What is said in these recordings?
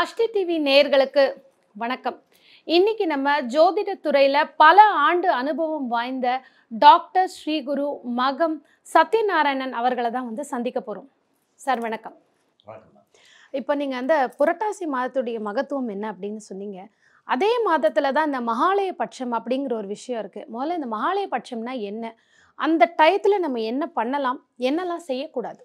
அஷ்டி TV நேயர்களுக்கு வணக்கம் இன்னைக்கு நம்ம ஜோதிட துறையில பல ஆண்டு அனுபவம் வாய்ந்த டாக்டர் ஸ்ரீகுரு மகம் சத்யநாராயணன் அவர்களை தான் வந்து சந்திக்க போறோம் சார் வணக்கம் இப்போ நீங்க அந்த புரட்டாசி மாதத்துடைய மகத்துவம் என்ன அப்படின்னு சொன்னீங்க அதே மாதத்துல தான் இந்த மகாலய பட்சம் அப்படிங்கிற ஒரு விஷயம் இருக்கு முதல்ல இந்த மகாலய பட்சம்னா என்ன அந்த டயத்துல நம்ம என்ன பண்ணலாம் என்னெல்லாம் செய்யக்கூடாது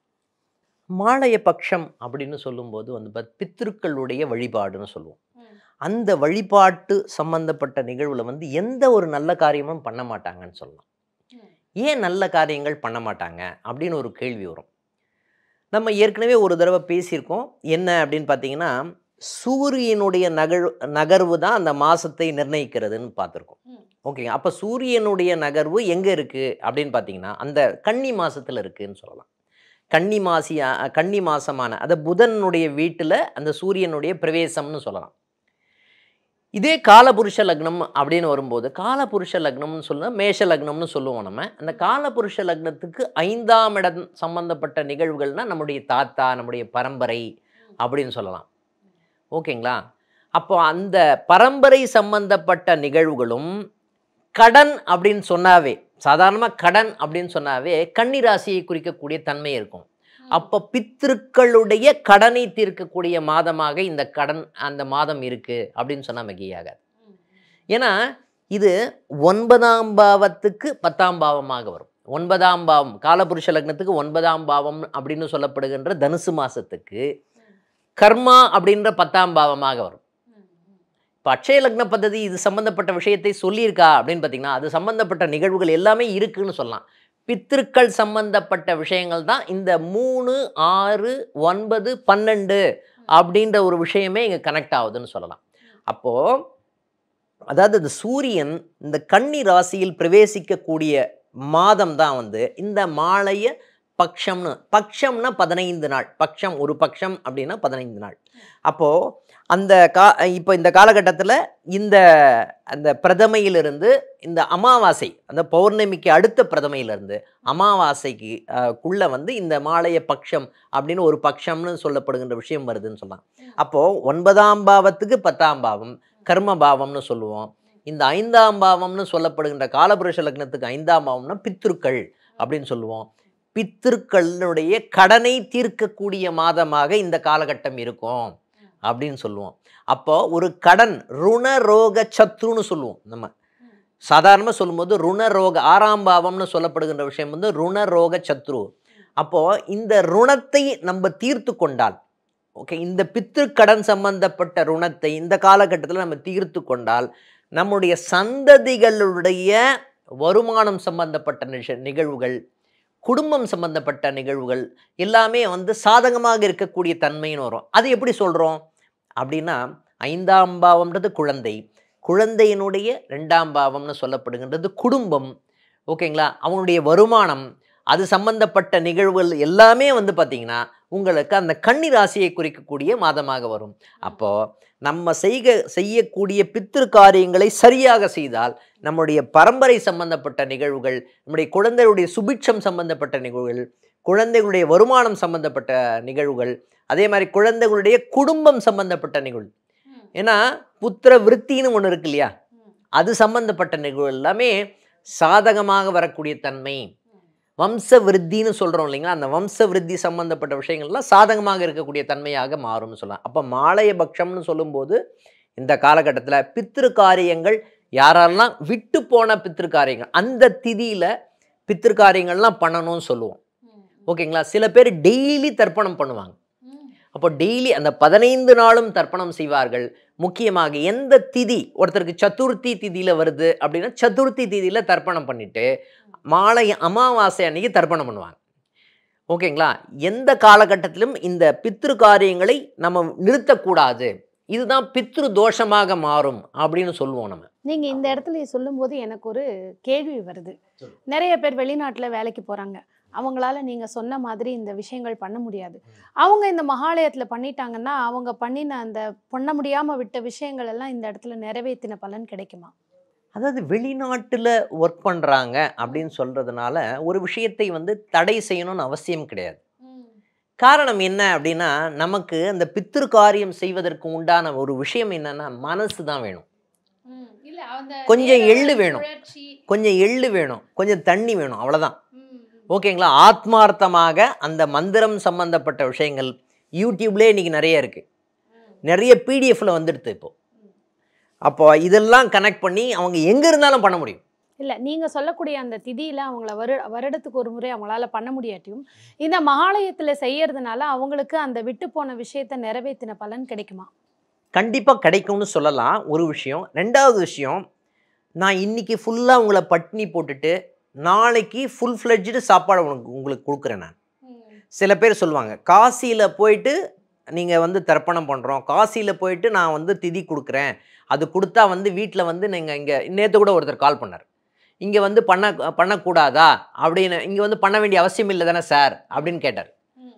மாலய பட்சம் அப்படின்னு சொல்லும்போது வந்து பாத்~ பித்ருக்களுடைய வழிபாடுன்னு சொல்லுவோம் அந்த வழிபாட்டு சம்பந்தப்பட்ட நிகழ்வுல வந்து எந்த ஒரு நல்ல காரியமும் பண்ண மாட்டாங்கன்னு சொல்லலாம் ஏன் நல்ல காரியங்கள் பண்ண மாட்டாங்க அப்படின்னு ஒரு கேள்வி வரும் நம்ம ஏற்கனவே ஒரு தடவை பேசியிருக்கோம் என்ன அப்படின்னு பார்த்தீங்கன்னா சூரியனுடைய நகழ்வு நகர்வு தான் அந்த மாசத்தை நிர்ணயிக்கிறதுன்னு பார்த்துருக்கோம் ம். ஓகேங்க அப்போ சூரியனுடைய நகர்வு எங்கே இருக்குது அப்படின்னு பார்த்தீங்கன்னா அந்த கன்னி மாசத்துல இருக்குன்னு சொல்லலாம் கன்னி மாசியா கன்னி மாசமான அது புதனுடைய வீட்டில் அந்த சூரியனுடைய பிரவேசம்னு சொல்லலாம் இதே காலபுருஷ லக்னம் அப்படின்னு வரும்போது காலபுருஷ லக்னம்னு சொல்ல மேஷ லக்னம்னு சொல்லுவோம் நம்ம அந்த காலபுருஷ லக்னத்துக்கு ஐந்தாம் இடம் சம்பந்தப்பட்ட நிகழ்வுகள்னா நம்முடைய தாத்தா நம்முடைய பரம்பரை அப்படின்னு சொல்லலாம் ஓகேங்களா அப்போ அந்த பரம்பரை சம்பந்தப்பட்ட நிகழ்வுகளும் கடன் அப்படின்னு சொன்னாவே சாதாரணமாக கடன் அப்படின்னு சொன்னாவே கன்னி ராசியை குறிக்கக்கூடிய தன்மை இருக்கும் அப்போ பித்திருக்களுடைய கடனை தீர்க்கக்கூடிய மாதமாக இந்த கடன் அந்த மாதம் இருக்கு அப்படின்னு சொன்னா மிகையாகாது ஏன்னா இது ஒன்பதாம் பாவத்துக்கு பத்தாம் பாவமாக வரும் ஒன்பதாம் பாவம் காலபுருஷ லக்னத்துக்கு ஒன்பதாம் பாவம் அப்படின்னு சொல்லப்படுகின்ற தனுசு மாசத்துக்கு கர்மா அப்படின்ற பத்தாம் பாவமாக வரும் இப்போ அட்சய லக்ன பദ്ധதி இது சம்பந்தப்பட்ட விஷயத்தை சொல்லியிருக்கா அப்படின்னு பார்த்தீங்கன்னா அது சம்பந்தப்பட்ட நிகழ்வுகள் எல்லாமே இருக்குன்னு சொல்லலாம் பித்திருக்கள் சம்பந்தப்பட்ட விஷயங்கள் தான் இந்த மூணு ஆறு ஒன்பது பன்னெண்டு அப்படின்ற ஒரு விஷயமே இங்கே கனெக்ட் ஆகுதுன்னு சொல்லலாம் அப்போது அதாவது இந்த சூரியன் இந்த கன்னி ராசியில் பிரவேசிக்கக்கூடிய மாதம் தான் வந்து இந்த மாலைய பக்ஷம்னு பக்ஷம்னா பதினைந்து நாள் பக்ஷம் ஒரு பக்ஷம் அப்படின்னா பதினைந்து நாள் அப்போது அந்த கா இப்போ இந்த காலகட்டத்தில் இந்த அந்த பிரதமையிலிருந்து இந்த அமாவாசை அந்த பௌர்ணமிக்கு அடுத்த பிரதமையிலிருந்து அமாவாசைக்கு அஹ், குள்ள வந்து இந்த மாலைய பக்ஷம் அப்படின்னு ஒரு பக்ஷம்னு சொல்லப்படுகின்ற விஷயம் வருதுன்னு சொல்லலாம் அப்போது ஒன்பதாம் பாவத்துக்கு பத்தாம் பாவம் கர்ம பாவம்னு சொல்லுவோம் இந்த ஐந்தாம் பாவம்னு சொல்லப்படுகின்ற காலபுருஷ லக்னத்துக்கு ஐந்தாம் பாவம்னா பித்ருக்கள் அப்படின்னு சொல்லுவோம் பித்திருக்களுடைய கடனை தீர்க்கக்கூடிய மாதமாக இந்த காலகட்டம் இருக்கும் அப்படின்னு சொல்லுவோம் அப்போ ஒரு கடன் ருண ரோக சத்ருன்னு சொல்லுவோம் நம்ம சாதாரணமாக சொல்லும்போது ருண ரோக ஆறாம் பாவம்னு சொல்லப்படுகின்ற விஷயம் வந்து ருண ரோக சத்ரு அப்போ இந்த ருணத்தை நம்ம தீர்த்து கொண்டால் ஓகே இந்த பித்ரு கடன் சம்பந்தப்பட்ட ருணத்தை இந்த காலகட்டத்தில் நம்ம தீர்த்து கொண்டால் நம்முடைய சந்ததிகளுடைய வருமானம் சம்பந்தப்பட்ட நிஷ- நிகழ்வுகள் குடும்பம் சம்பந்தப்பட்ட நிகழ்வுகள் எல்லாமே வந்து சாதகமாக இருக்கக்கூடிய தன்மைன்னு வரும் அது எப்படி சொல்கிறோம் அப்படின்னா ஐந்தாம் பாவம்ன்றது குழந்தை குழந்தையினுடைய ரெண்டாம் பாவம்னு சொல்லப்படுகின்றது குடும்பம் ஓகேங்களா அவனுடைய வருமானம் அது சம்பந்தப்பட்ட நிகழ்வுகள் எல்லாமே வந்து பார்த்திங்கன்னா உங்களுக்கு அந்த கன்னி ராசியை குறிக்கக்கூடிய மாதமாக வரும் அப்போது நம்ம செய்க செய்யக்கூடிய பித்திரு காரியங்களை சரியாக செய்தால் நம்முடைய பரம்பரை சம்பந்தப்பட்ட நிகழ்வுகள் நம்முடைய குழந்தைகளுடைய சுபிட்சம் சம்பந்தப்பட்ட நிகழ்வுகள் குழந்தைகளுடைய வருமானம் சம்பந்தப்பட்ட நிகழ்வுகள் அதே மாதிரி குழந்தைகளுடைய குடும்பம் சம்பந்தப்பட்ட நிகழ்வு ஏன்னா புத்திர விருத்தின்னு ஒன்று இருக்கு இல்லையா அது சம்பந்தப்பட்ட நிகழ்வு எல்லாமே சாதகமாக வரக்கூடிய தன்மை வம்ச விருத்தின்னு சொல்கிறோம் இல்லைங்களா அந்த வம்ச விருத்தி சம்பந்தப்பட்ட விஷயங்கள்லாம் சாதகமாக இருக்கக்கூடிய தன்மையாக மாறும்னு சொல்லலாம் அப்போ மாலய பட்சம்னு சொல்லும்போது இந்த காலகட்டத்தில் பித்திரு காரியங்கள் யாரெல்லாம் விட்டு போன பித்திரு காரியங்கள் அந்த திதியில் பித்திரு காரியங்கள்லாம் பண்ணணும்னு சொல்லுவோம் ஓகேங்களா சில பேர் டெய்லி தர்ப்பணம் பண்ணுவாங்க அப்போ டெய்லி அந்த பதினைந்து நாளும் தர்ப்பணம் செய்வார்கள் முக்கியமாக எந்த திதி ஒருத்தருக்கு சதுர்த்தி திதியில் வருது அப்படின்னா சதுர்த்தி திதியில் தர்ப்பணம் பண்ணிட்டு மாலை அமாவாசை அன்னைக்கு தர்ப்பணம் பண்ணுவாங்க ஓகேங்களா எந்த காலகட்டத்திலும் இந்த பித்ரு காரியங்களை நம்ம நிறுத்தக்கூடாது இதுதான் பித்ரு தோஷமாக மாறும் அப்படின்னு சொல்லுவோம் நம்ம நீங்க இந்த இடத்துல சொல்லும்போது எனக்கு ஒரு கேள்வி வருது நிறைய பேர் வெளிநாட்டுல வேலைக்கு போறாங்க அவங்களால நீங்க சொன்ன மாதிரி இந்த விஷயங்கள் பண்ண முடியாது அவங்க இந்த மகாலயத்துல பண்ணிட்டாங்கன்னா அவங்க பண்ணின அந்த பண்ண முடியாம விட்ட விஷயங்கள் எல்லாம் இந்த இடத்துல நிறைவேற்றின பலன் கிடைக்குமா அதாவது வெளிநாட்டில் ஒர்க் பண்ணுறாங்க அப்படின்னு சொல்கிறதுனால ஒரு விஷயத்தை வந்து தடை செய்யணும்னு அவசியம் கிடையாது காரணம் என்ன அப்படின்னா நமக்கு அந்த பித்திரு காரியம் செய்வதற்கு உண்டான ஒரு விஷயம் என்னன்னா மனசு தான் வேணும் இல்ல அந்த கொஞ்சம் நேர எள்ளு வேணும். சுழற்சி, கொஞ்சம் எள்ளு வேணும் கொஞ்சம் தண்ணி வேணும் அவ்வளவுதான் ம், ம். ஓகேங்களா ஆத்மார்த்தமாக அந்த மந்திரம் சம்பந்தப்பட்ட விஷயங்கள் யூடியூப்லேயே இன்னைக்கு நிறைய இருக்கு நிறைய பிடிஎஃப்ல வந்துடுது இப்போ அப்போ இதெல்லாம் கனெக்ட் பண்ணி அவங்க எங்க இருந்தாலும் பண்ண முடியும் இல்ல நீங்க சொல்லக்கூடிய அந்த திதியில அவங்கள வரு வருடத்துக்கு ஒரு முறை அவங்களால பண்ண முடியாட்டியும் இந்த மகாலயத்துல செய்யறதுனால அவங்களுக்கு அந்த விட்டு போன விஷயத்தை நிறைவேற்றின பலன் கிடைக்குமா கண்டிப்பா கிடைக்கும்னு சொல்லலாம் ஒரு விஷயம் ரெண்டாவது விஷயம் நான் இன்னைக்கு ஃபுல்லா உங்களை பட்னி போட்டுட்டு நாளைக்கு ஃபுல் ஃப்ளெட்ஜ்டு சாப்பாடு உனக்கு உங்களுக்கு கொடுக்குறேன் நான் சில பேர் சொல்லுவாங்க காசியில் போயிட்டு நீங்கள் வந்து தர்ப்பணம் பண்ணுறோம் காசியில் போயிட்டு நான் வந்து திதி கொடுக்குறேன் அது கொடுத்தா வந்து வீட்டில் வந்து நீங்கள் இங்கே நேற்று கூட ஒருத்தர் கால் பண்ணார் இங்கே வந்து பண்ண பண்ணக்கூடாதா அப்படின்னு இங்கே வந்து பண்ண வேண்டிய அவசியம் இல்லை தானே சார் அப்படின்னு கேட்டார்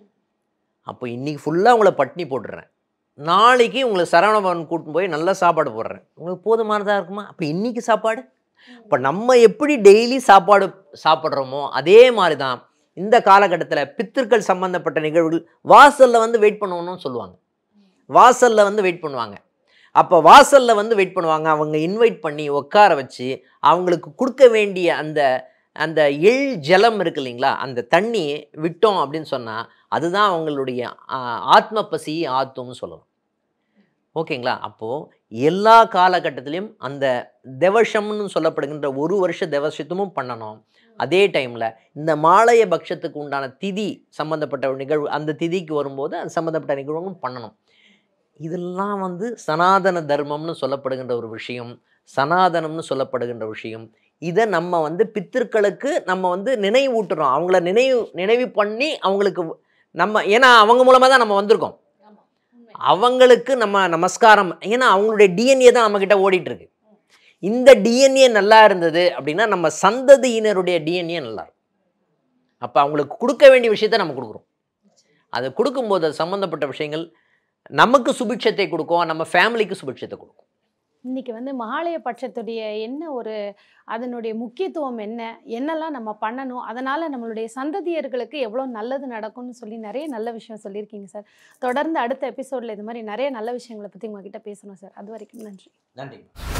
அப்போ இன்னைக்கு ஃபுல்லாக உங்களை பட்னி போட்டுடுறேன் நாளைக்கு உங்களை சரவணபவன் கூட்டின்னு போய் நல்ல சாப்பாடு போடுறேன் உங்களுக்கு போதுமானதாக இருக்குமா அப்போ இன்னைக்கு சாப்பாடு இப்போ நம்ம எப்படி டெய்லி சாப்பாடு சாப்பிட்றோமோ அதே மாதிரி தான் இந்த காலகட்டத்தில் பித்திருக்கள் சம்பந்தப்பட்ட நிகழ்வுகள் வாசலில் வந்து வெயிட் பண்ணணும்னு சொல்லுவாங்க வாசலில் வந்து வெயிட் பண்ணுவாங்க அப்போ வாசலில் வந்து வெயிட் பண்ணுவாங்க அவங்க இன்வைட் பண்ணி உட்கார வச்சு அவங்களுக்கு கொடுக்க வேண்டிய அந்த அந்த எள் ஜலம் இருக்கு இல்லைங்களா அந்த தண்ணி விட்டோம் அப்படின்னு சொன்னால் அதுதான் அவங்களுடைய ஆ, ஆத்ம பசி ஆத்தும்னு சொல்லலாம் ஓகேங்களா அப்போது எல்லா காலகட்டத்திலையும் அந்த தெவஷம்னு சொல்லப்படுகின்ற ஒரு வருஷ தெவசத்துமும் பண்ணணும் அதே டைமில் இந்த மாலய பட்சத்துக்கு உண்டான திதி சம்மந்தப்பட்ட ஒரு நிகழ்வு அந்த திதிக்கு வரும்போது அது சம்மந்தப்பட்ட நிகழ்வுகளும் பண்ணணும் இதெல்லாம் வந்து சனாதன தர்மம்னு சொல்லப்படுகின்ற ஒரு விஷயம் சனாதனம்னு சொல்லப்படுகின்ற விஷயம் இதை நம்ம வந்து பித்திருக்களுக்கு நம்ம வந்து நினைவூட்டுறோம் அவங்கள நினைவு நினைவு பண்ணி அவங்களுக்கு நம்ம ஏன்னா அவங்க மூலமாக தான் நம்ம வந்திருக்கோம் அவங்களுக்கு நம்ம நமஸ்காரம் ஏன்னா அவங்களுடைய டிஎன்ஏ தான் நம்மக்கிட்ட ஓடிட்டு இருக்கு இந்த டிஎன்ஏ நல்லா இருந்தது அப்படின்னா நம்ம சந்ததியினருடைய டிஎன்ஏ நல்லா இருக்கும் அப்போ அவங்களுக்கு கொடுக்க வேண்டிய விஷயத்த நம்ம கொடுக்குறோம் அதை கொடுக்கும்போது அது சம்மந்தப்பட்ட விஷயங்கள் நமக்கு சுபிட்சத்தை கொடுக்கும் நம்ம ஃபேமிலிக்கு சுபிட்சத்தை கொடுக்கும் இன்னைக்கு வந்து மகாலய பட்சத்துடைய என்ன ஒரு அதனுடைய முக்கியத்துவம் என்ன என்னெல்லாம் நம்ம பண்ணணும் அதனால நம்மளுடைய சந்ததியர்களுக்கு எவ்வளோ நல்லது நடக்கும்னு சொல்லி நிறைய நல்ல விஷயம் சொல்லியிருக்கீங்க சார் தொடர்ந்து அடுத்த எபிசோட்ல இது மாதிரி நிறைய நல்ல விஷயங்களை பற்றி உங்ககிட்ட பேசணும் சார் அது வரைக்கும் நன்றி நன்றி